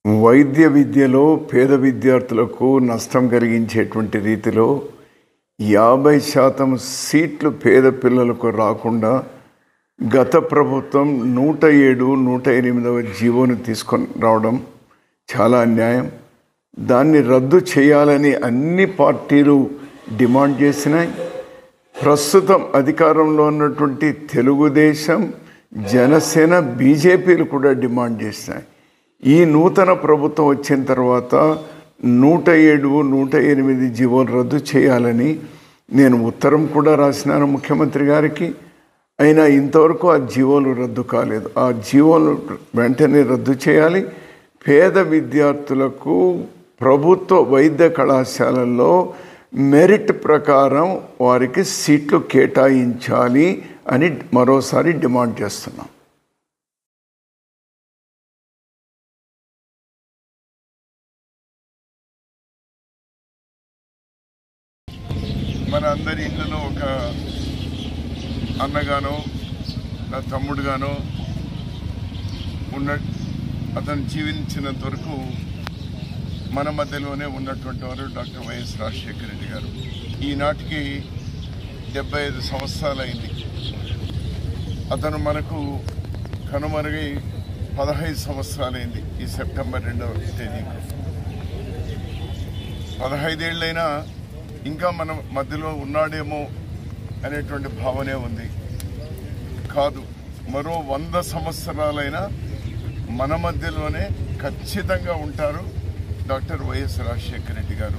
వైద్య విద్యలో పేద విద్యార్థులకు నష్టం కలిగించేటువంటి రీతిలో యాభై శాతం సీట్లు పేద పిల్లలకు రాకుండా గత ప్రభుత్వం నూట ఏడు నూట ఎనిమిదవ జీవోను తీసుకొని రావడం చాలా అన్యాయం దాన్ని రద్దు చేయాలని అన్ని పార్టీలు డిమాండ్ చేసినాయి ప్రస్తుతం అధికారంలో ఉన్నటువంటి తెలుగుదేశం జనసేన బీజేపీలు కూడా డిమాండ్ చేసినాయి ఈ నూతన ప్రభుత్వం వచ్చిన తర్వాత నూట ఏడు నూట ఎనిమిది జీవోలు రద్దు చేయాలని నేను ఉత్తరం కూడా రాసినాను ముఖ్యమంత్రి గారికి అయినా ఇంతవరకు ఆ జీవోలు రద్దు కాలేదు ఆ జీవోలు వెంటనే రద్దు చేయాలి పేద విద్యార్థులకు ప్రభుత్వ వైద్య కళాశాలల్లో మెరిట్ ప్రకారం వారికి సీట్లు కేటాయించాలి అని మరోసారి డిమాండ్ చేస్తున్నాం మన అందరి ఇళ్ళలో ఒక అన్నగానో నా తమ్ముడుగానో ఉన్న అతను జీవించినంత వరకు మన మధ్యలోనే ఉన్నటువంటి వారు డాక్టర్ వైఎస్ రాజశేఖర రెడ్డి గారు ఈనాటికి డెబ్బై ఐదు సంవత్సరాలైంది అతను మనకు కనుమరుగై పదహైదు సంవత్సరాలైంది ఈ సెప్టెంబర్ రెండవ తేదీకి పదహైదేళ్ళైనా ఇంకా మన మధ్యలో ఉన్నాడేమో అనేటువంటి భావనే ఉంది కాదు మరో వంద సంవత్సరాలైనా మన మధ్యలోనే ఖచ్చితంగా ఉంటారు డాక్టర్ వైఎస్ రాజశేఖర రెడ్డి గారు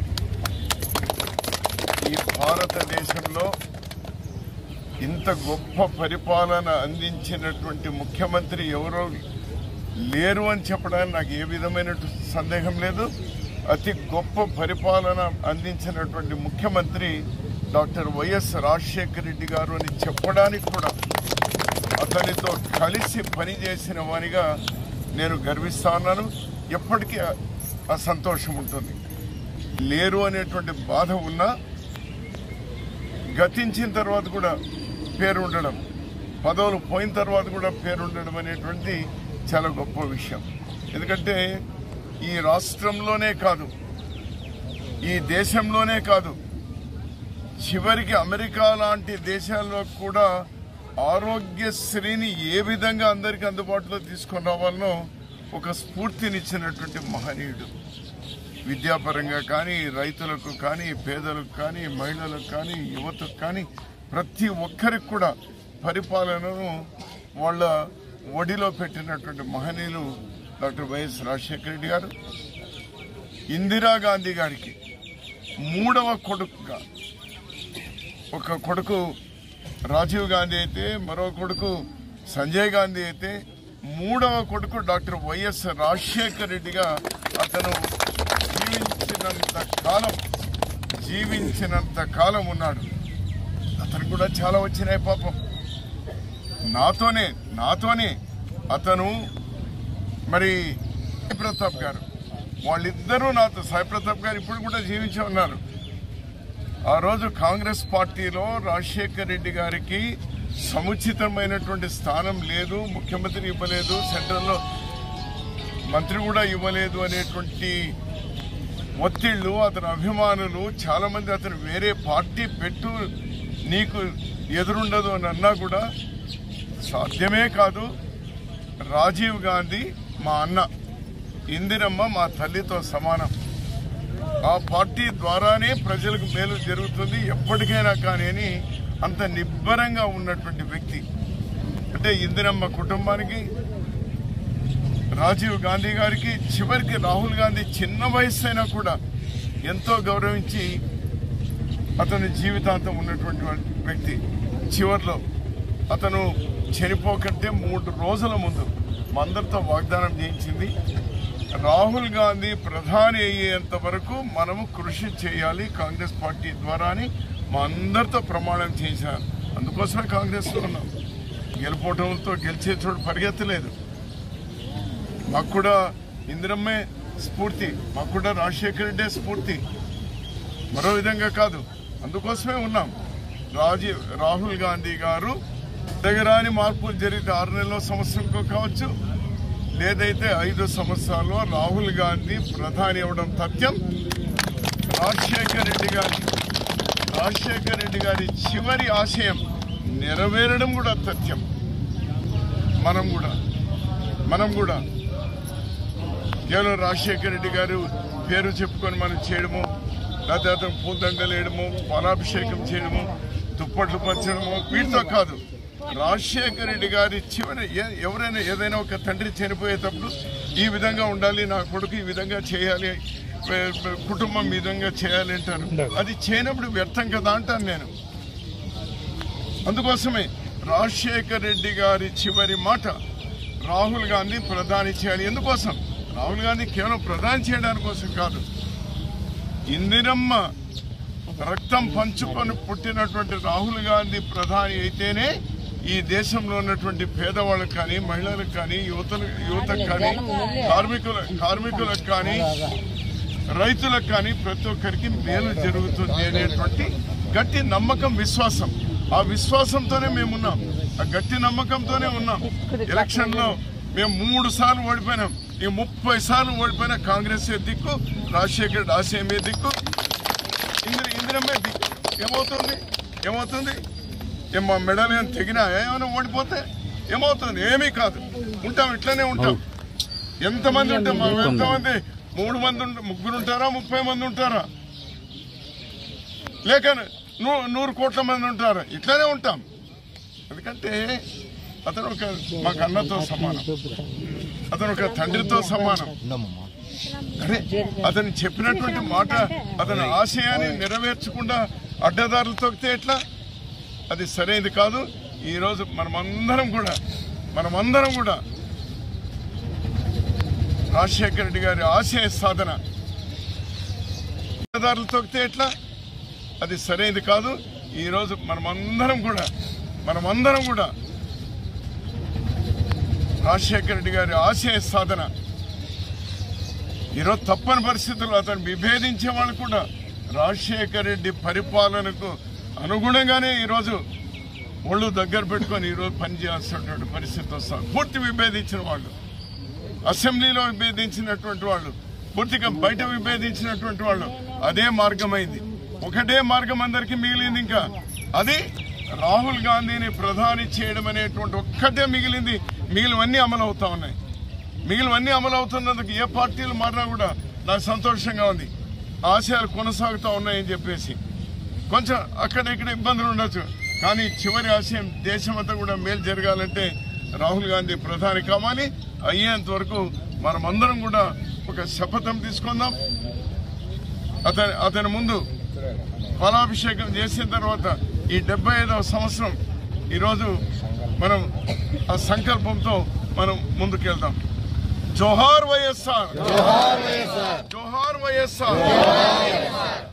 ఈ భారతదేశంలో ఇంత గొప్ప పరిపాలన అందించినటువంటి ముఖ్యమంత్రి ఎవరో లేరు అని చెప్పడానికి నాకు ఏ విధమైన సందేహం లేదు అతి గొప్ప పరిపాలన అందించినటువంటి ముఖ్యమంత్రి డాక్టర్ వైఎస్ రాజశేఖర రెడ్డి గారు అని చెప్పడానికి కూడా అతనితో కలిసి పనిచేసిన వానిగా నేను గర్విస్తున్నాను ఎప్పటికీ ఆ- ఆ సంతోషం ఉంటుంది లేరు అనేటువంటి బాధ ఉన్నా గతించిన తర్వాత కూడా పేరు ఉండడం పదవులు పోయిన తర్వాత కూడా పేరు ఉండడం అనేటువంటిది చాలా గొప్ప విషయం ఎందుకంటే ఈ రాష్ట్రంలోనే కాదు ఈ దేశంలోనే కాదు చివరికి అమెరికా లాంటి దేశాల్లో కూడా ఆరోగ్యశ్రీని ఏ విధంగా అందరికీ అందుబాటులో తీసుకొని రావాలనో ఒక స్ఫూర్తినిచ్చినటువంటి మహనీయుడు విద్యాపరంగా కానీ రైతులకు కానీ పేదలకు కానీ మహిళలకు కానీ యువతకు కానీ ప్రతి ఒక్కరికి కూడా పరిపాలనను వాళ్ళ ఒడిలో పెట్టినటువంటి మహనీయులు డాక్టర్ వైఎస్ రాజశేఖర రెడ్డి గారు ఇందిరాగాంధీ గారికి మూడవ కొడుకుగా ఒక కొడుకు రాజీవ్ గాంధీ అయితే మరో కొడుకు సంజయ్ గాంధీ అయితే మూడవ కొడుకు డాక్టర్ వైఎస్ రాజశేఖర్ రెడ్డిగా అతను జీవించినంత కాలం జీవించినంత కాలం ఉన్నాడు అతను కూడా చాలా వచ్చినాయి పాపం నాతోనే నాతోనే అతను మరి సాయి ప్రతాప్ గారు వాళ్ళిద్దరూ నాతో సాయి ప్రతాప్ గారు ఇప్పుడు కూడా జీవించి ఉన్నారు ఆ రోజు కాంగ్రెస్ పార్టీలో రాజశేఖర్ రెడ్డి గారికి సముచితమైనటువంటి స్థానం లేదు ముఖ్యమంత్రి ఇవ్వలేదు సెంట్రల్లో మంత్రి కూడా ఇవ్వలేదు అనేటువంటి ఒత్తిళ్లు అతని అభిమానులు చాలా మంది అతను వేరే పార్టీ పెట్టు నీకు ఎదురుండదు అని అన్నా కూడా సాధ్యమే కాదు రాజీవ్ గాంధీ మా అన్న ఇందిరమ్మ మా తల్లితో సమానం ఆ పార్టీ ద్వారానే ప్రజలకు మేలు జరుగుతుంది ఎప్పటికైనా కానీ అని అంత నిబ్బరంగా ఉన్నటువంటి వ్యక్తి అంటే ఇందిరమ్మ కుటుంబానికి రాజీవ్ గాంధీ గారికి చివరికి రాహుల్ గాంధీ చిన్న వయసు అయినా కూడా ఎంతో గౌరవించి అతని జీవితాంతం ఉన్నటువంటి వాడి- వ్యక్తి చివర్లో అతను చనిపోకంటే మూడు రోజుల ముందు మా అందరితో వాగ్దానం చేయించింది రాహుల్ గాంధీ ప్రధాని అయ్యేంత వరకు మనము కృషి చేయాలి కాంగ్రెస్ పార్టీ ద్వారా అని మా అందరితో ప్రమాణం చేశారు అందుకోసమే కాంగ్రెస్లో ఉన్నాం గెలుపోవడంతో గెలిచే చోటు పరిగెత్తలేదు మాకు కూడా ఇందిరమ్మే స్ఫూర్తి మాకు కూడా రాజశేఖర రెడ్డే స్ఫూర్తి మరో విధంగా కాదు అందుకోసమే ఉన్నాం రాజీవ్ రాహుల్ గాంధీ గారు దగ్గరాని మార్పులు జరిగితే ఆరు నెలల సంవత్సరంకో కావచ్చు లేదైతే ఐదు సంవత్సరాల్లో రాహుల్ గాంధీ ప్రధాని అవ్వడం తథ్యం రాజశేఖర్ రెడ్డి గారి రాజశేఖర్ రెడ్డి గారి చివరి ఆశయం నెరవేరడం కూడా తథ్యం మనం కూడా మనం కూడా కేవలం రాజశేఖర రెడ్డి గారు పేరు చెప్పుకొని మనం చేయడము లేకపోతే అతను పూలదండలు వేయడము పాలాభిషేకం చేయడము దుప్పట్లు పంచడము వీటితో కాదు రాజశేఖర రెడ్డి గారి చివరి ఏ- ఎవరైనా ఏదైనా ఒక తండ్రి చనిపోయేటప్పుడు ఈ విధంగా ఉండాలి నా కొడుకు ఈ విధంగా చేయాలి ఏ- ఏ- కుటుంబం ఈ విధంగా చేయాలి అంటారు అది చేయనప్పుడు వ్యర్థం కదా అంటాను నేను అందుకోసమే రాజశేఖర్ రెడ్డి గారి చివరి మాట రాహుల్ గాంధీ ప్రధాని చేయాలి ఎందుకోసం రాహుల్ గాంధీ కేవలం ప్రధాని చేయడానికి కోసం కాదు ఇందిరమ్మ రక్తం పంచుకొని పుట్టినటువంటి రాహుల్ గాంధీ ప్రధాని అయితేనే ఈ దేశంలో ఉన్నటువంటి పేదవాళ్ళకు కానీ మహిళలకు కానీ యువతలు యువతకు కానీ కార్మికుల కార్మికులకు కానీ రైతులకు కానీ ప్రతి ఒక్కరికి మేలు జరుగుతుంది అనేటువంటి గట్టి నమ్మకం విశ్వాసం ఆ విశ్వాసంతోనే మేము ఉన్నాం ఆ గట్టి నమ్మకంతోనే ఉన్నాం ఎలక్షన్ లో మేము మూడు సార్లు ఓడిపోయినాం ఈ ముప్పై సార్లు ఓడిపోయిన కాంగ్రెస్ దిక్కు రాజశేఖర్ ఆశయమే దిక్కు ఇందిర ఇందిరమ్మే దిక్కు ఏమవుతుంది ఏమవుతుంది ఏం మా మెడలు ఏమైనా తెగినా ఏమైనా ఓడిపోతే ఏమవుతుంది ఏమీ కాదు ఉంటాం ఇట్లనే ఉంటాం ఎంతమంది ఉంటాం మా ఎంతమంది మూడు మంది ఉంట- ముగ్గురు ఉంటారా ముప్పై మంది ఉంటారా లేక నూ- నూరు కోట్ల మంది ఉంటారా ఇట్లనే ఉంటాం ఎందుకంటే అతను ఒక మాకు అన్నతో సమానం అతను ఒక తండ్రితో సమానం అరే అతను చెప్పినటువంటి మాట అతని ఆశయాన్ని నెరవేర్చకుండా అడ్డదారులు తొక్కితే ఎట్లా అది సరైనది కాదు ఈరోజు మనమందరం కూడా మనమందరం కూడా రాజశేఖర రెడ్డి గారి ఆశయ సాధన అడ్డదారులు తొక్కితే ఎట్లా అది సరైనది కాదు ఈరోజు మనమందరం కూడా మనమందరం కూడా రాజశేఖర రెడ్డి గారి ఆశయ సాధన ఈరోజు తప్పని పరిస్థితుల్లో అతను విభేదించే వాళ్ళు కూడా రాజశేఖర రెడ్డి పరిపాలనకు అనుగుణంగానే ఈరోజు ఒళ్ళు దగ్గర పెట్టుకొని ఈరోజు పనిచేయాల్సినటువంటి పరిస్థితి వస్తారు పూర్తి విభేదించిన వాళ్ళు అసెంబ్లీలో విభేదించినటువంటి వాళ్ళు పూర్తిగా బయట విభేదించినటువంటి వాళ్ళు అదే మార్గమైంది ఒకటే మార్గం అందరికీ మిగిలింది ఇంకా అది రాహుల్ గాంధీని ప్రధాని చేయడం అనేటువంటి ఒక్కటే మిగిలింది మిగిలినవన్నీ అమలు అవుతా ఉన్నాయి మిగిలినవన్నీ అమలు అవుతున్నందుకు ఏ పార్టీలు మారినా కూడా నాకు సంతోషంగా ఉంది ఆశయాలు కొనసాగుతూ ఉన్నాయని చెప్పేసి కొంచెం అక్కడ ఇక్కడ ఇబ్బందులు ఉండొచ్చు కానీ చివరి ఆశయం దేశమంతా కూడా మేలు జరగాలంటే రాహుల్ గాంధీ ప్రధాని కావాలి అయ్యేంత వరకు మనమందరం కూడా ఒక శపథం తీసుకుందాం అతని అతని ముందు ఫలాభిషేకం చేసిన తర్వాత ఈ డెబ్బై ఐదవ సంవత్సరం ఈరోజు మనం ఆ సంకల్పంతో మనం ముందుకెళ్దాం జోహార్ వైఎస్ఆర్ జోహార్ వైఎస్ఆర్